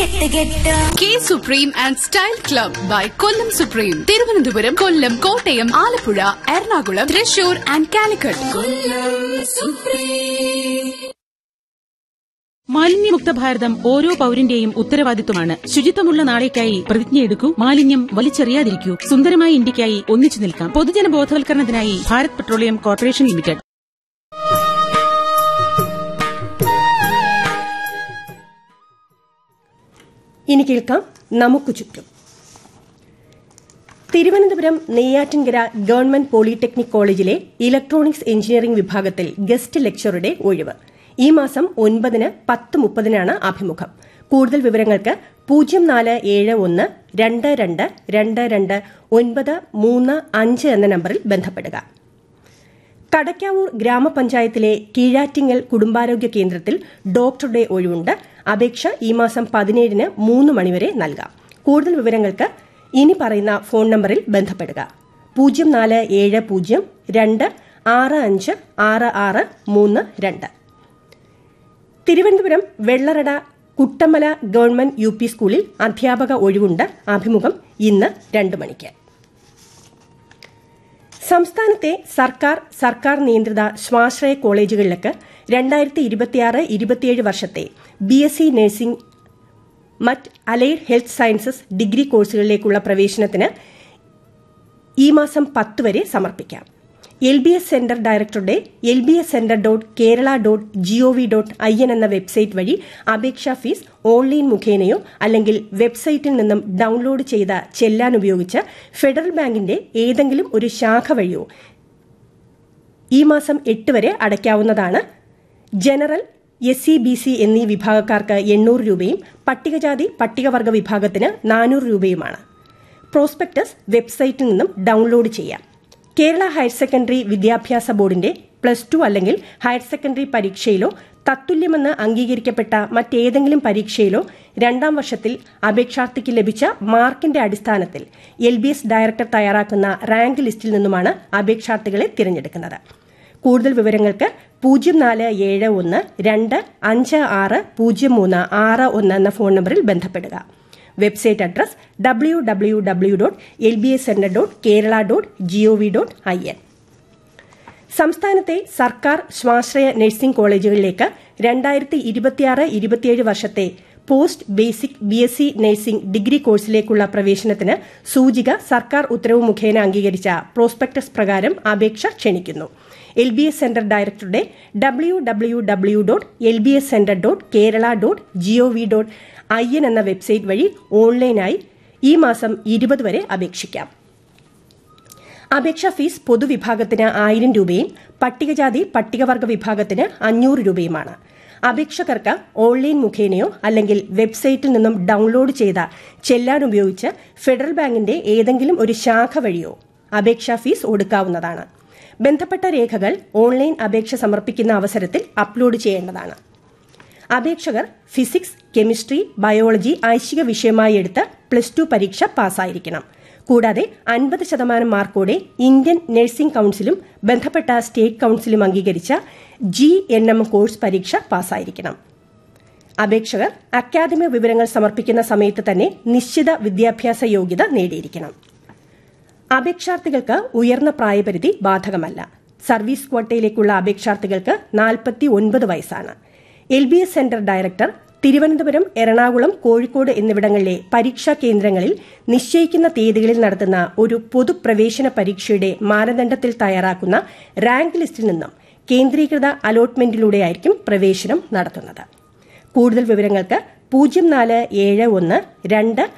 കെട്ടുകെട്ടോ K supreme and style club by Kollam supreme Thiruvananthapuram Kollam Kottayam Alappuzha Ernakulam Thrissur and Calicut മാലിന്യമുക്ത ഭാരതം ഓരോ പൌരന്റെയും ഉത്തരവാദിത്വമാണ് ശുചിത്വമുള്ള നാളേക്കായി പ്രതിജ്ഞയെടുക്കൂ മാലിന്യം വലിച്ചെറിയാതിരിക്കൂ സുന്ദരമായ ഇന്ത്യക്കായി ഒന്നിച്ചു നിൽക്കാം പൊതുജന ബോധവൽക്കരണത്തിനായി ഭാരത് പെട്രോളിയം കോർപ്പറേഷൻ ലിമിറ്റഡ് ഇനി കേൾക്കാം നമുക്ക് ചുറ്റും തിരുവനന്തപുരം നെയ്യാറ്റിൻകര ഗവൺമെന്റ് പോളിടെക്നിക് കോളേജിലെ ഇലക്ട്രോണിക്സ് എഞ്ചിനീയറിംഗ് വിഭാഗത്തിൽ ഗസ്റ്റ് ലെക്ചറുടെ ഒഴിവ് ഈ മാസം ഒൻപതിന് പത്ത് മുപ്പതിനാണ് അഭിമുഖം കൂടുതൽ വിവരങ്ങൾക്ക് പൂജ്യം നാല് ഏഴ് ഒന്ന് രണ്ട് രണ്ട് രണ്ട് രണ്ട് ഒൻപത് മൂന്ന് അഞ്ച് എന്ന നമ്പറിൽ ബന്ധപ്പെടുക കടക്കാവൂർ ഗ്രാമപഞ്ചായത്തിലെ കീഴാറ്റിങ്ങൽ കുടുംബാരോഗ്യ കേന്ദ്രത്തിൽ ഡോക്ടറുടെ ഒഴിവുണ്ട് അപേക്ഷ ഈ മാസം പതിനേഴിന് മൂന്ന് മണിവരെ നൽകാം കൂടുതൽ വിവരങ്ങൾക്ക് ഇനി പറയുന്ന ഫോൺ നമ്പറിൽ ബന്ധപ്പെടുക പൂജ്യം നാല് ഏഴ് പൂജ്യം രണ്ട് ആറ് അഞ്ച് ആറ് ആറ് മൂന്ന് രണ്ട് Thiruvananthapuram Vellarada Kuttamala government U P സ്കൂളിൽ അധ്യാപക ഒഴിവുണ്ട് അഭിമുഖം ഇന്ന് രണ്ട് മണിക്ക് സംസ്ഥാനത്തെ സർക്കാർ സർക്കാർ നിയന്ത്രിത സ്വാശ്രയ കോളേജുകളിലേക്ക് രണ്ടായിരത്തി ഇരുപത്തിയാറ് ഇരുപത്തിയേഴ് വർഷത്തെ ബി എസ് സി നഴ്സിംഗ് മറ്റ് അലൈഡ് ഹെൽത്ത് സയൻസസ് ഡിഗ്രി കോഴ്സുകളിലേക്കുള്ള പ്രവേശനത്തിന് ഈ മാസം പത്ത് വരെ സമർപ്പിക്കാം എൽ ബി എസ് സെന്റർ ഡയറക്ടറുടെ L B S centre dot Kerala dot G O V dot I N എന്ന വെബ്സൈറ്റ് വഴി അപേക്ഷാ ഫീസ് ഓൺലൈൻ മുഖേനയോ അല്ലെങ്കിൽ വെബ്സൈറ്റിൽ നിന്നും ഡൌൺലോഡ് ചെയ്ത ചെല്ലാൻ ഉപയോഗിച്ച് ഫെഡറൽ ബാങ്കിന്റെ ഏതെങ്കിലും ഒരു ശാഖ വഴിയോ ഈ മാസം എട്ട് വരെ അടയ്ക്കാവുന്നതാണ് general S C B C എന്നീ വിഭാഗക്കാർക്ക് എണ്ണൂറ് രൂപയും പട്ടികജാതി പട്ടികവർഗ വിഭാഗത്തിന് നാനൂറ് രൂപയുമാണ് പ്രോസ്പെക്ടസ് വെബ്സൈറ്റിൽ നിന്നും ഡൌൺലോഡ് ചെയ്യാം കേരള ഹയർ സെക്കൻഡറി വിദ്യാഭ്യാസ ബോർഡിന്റെ പ്ലസ് ടു അല്ലെങ്കിൽ ഹയർ സെക്കൻഡറി പരീക്ഷയിലോ തത്തുല്യമെന്ന് അംഗീകരിക്കപ്പെട്ട മറ്റേതെങ്കിലും പരീക്ഷയിലോ രണ്ടാം വർഷത്തിൽ അപേക്ഷാർത്ഥിക്ക് ലഭിച്ച മാർക്കിന്റെ അടിസ്ഥാനത്തിൽ എൽ ബി എസ് ഡയറക്ടർ തയ്യാറാക്കുന്ന റാങ്ക് ലിസ്റ്റിൽ നിന്നുമാണ് അപേക്ഷാർത്ഥികളെ തിരഞ്ഞെടുക്കുന്നത് കൂടുതൽ വിവരങ്ങൾക്ക് പൂജ്യം നാല് ഏഴ് ഒന്ന് രണ്ട് അഞ്ച് ആറ് പൂജ്യം മൂന്ന് ആറ് ഒന്ന് എന്ന ഫോൺ നമ്പറിൽ ബന്ധപ്പെടുക website address W W W dot L B S centre dot Kerala dot G O V dot I N സംസ്ഥാനത്തെ സർക്കാർ സ്വാശ്രയ നഴ്സിംഗ് കോളേജുകളിലേക്ക് രണ്ടായിരത്തി ഇരുപത്തിയാറ് ഇരുപത്തിയേഴ് വർഷത്തെ post basic B S C nursing degree കോഴ്സിലേക്കുള്ള പ്രവേശനത്തിന് സൂചിക സർക്കാർ ഉത്തരവ് മുഖേന അംഗീകരിച്ച പ്രോസ്പെക്ടസ് പ്രകാരം അപേക്ഷ ക്ഷണിക്കുന്നു എൽ ബി എസ് സെന്റർ ഡയറക്ടറുടെ W W W dot L B S centre dot Kerala dot G O V dot I N എന്ന വെബ്സൈറ്റ് വഴി ഓൺലൈനായി ഈ മാസം ഇരുപത് വരെ അപേക്ഷിക്കാം അപേക്ഷാ ഫീസ് പൊതുവിഭാഗത്തിന് ആയിരം രൂപയും പട്ടികജാതി പട്ടികവർഗ വിഭാഗത്തിന് അഞ്ഞൂറ് രൂപയുമാണ് അപേക്ഷകർക്ക് ഓൺലൈൻ മുഖേനയോ അല്ലെങ്കിൽ വെബ്സൈറ്റിൽ നിന്നും ഡൌൺലോഡ് ചെയ്ത ചെല്ലാൻ ഉപയോഗിച്ച് ഫെഡറൽ ബാങ്കിന്റെ ഏതെങ്കിലും ഒരു ശാഖ വഴിയോ അപേക്ഷാ ഫീസ് ഒടുക്കാവുന്നതാണ് ബന്ധപ്പെട്ട രേഖകൾ ഓൺലൈൻ അപേക്ഷ സമർപ്പിക്കുന്ന അവസരത്തിൽ അപ്ലോഡ് ചെയ്യേണ്ടതാണ് അപേക്ഷകർ ഫിസിക്സ് കെമിസ്ട്രി ബയോളജി ഐച്ഛിക വിഷയമായി എടുത്ത് പ്ലസ് ടു പരീക്ഷ പാസ്സായിരിക്കണം കൂടാതെ അൻപത് ശതമാനം മാർക്കോടെ ഇന്ത്യൻ നഴ്സിംഗ് കൌൺസിലും ബന്ധപ്പെട്ട സ്റ്റേറ്റ് കൌൺസിലും അംഗീകരിച്ച ജി എൻ എം കോഴ്സ് പരീക്ഷ പാസ്സായിരിക്കണം അപേക്ഷകർ അക്കാദമിക വിവരങ്ങൾ സമർപ്പിക്കുന്ന സമയത്ത് തന്നെ നിശ്ചിത വിദ്യാഭ്യാസ യോഗ്യത നേടിയിരിക്കണം അപേക്ഷാർത്ഥികൾക്ക് ഉയർന്ന പ്രായപരിധി ബാധകമല്ല സർവീസ് ക്വാട്ടയിലേക്കുള്ള അപേക്ഷാർത്ഥികൾക്ക് നാൽപ്പത്തി ഒൻപത് വയസ്സാണ് L B S centre director Thiruvananthapuram Ernakulam Kozhikode എന്നിവിടങ്ങളിലെ പരീക്ഷാ കേന്ദ്രങ്ങളിൽ നിശ്ചയിക്കുന്ന തീയതികളിൽ നടത്തുന്ന ഒരു പൊതുപ്രവേശന പരീക്ഷയുടെ മാനദണ്ഡത്തിൽ തയ്യാറാക്കുന്ന റാങ്ക് ലിസ്റ്റിൽ നിന്നും കേന്ദ്രീകൃത അലോട്ട്മെന്റിലൂടെയായിരിക്കും പ്രവേശനം നടത്തുന്നത് കൂടുതൽ വിവരങ്ങൾക്ക് പൂജ്യം നാല് ഏഴ് ഒന്ന് രണ്ട്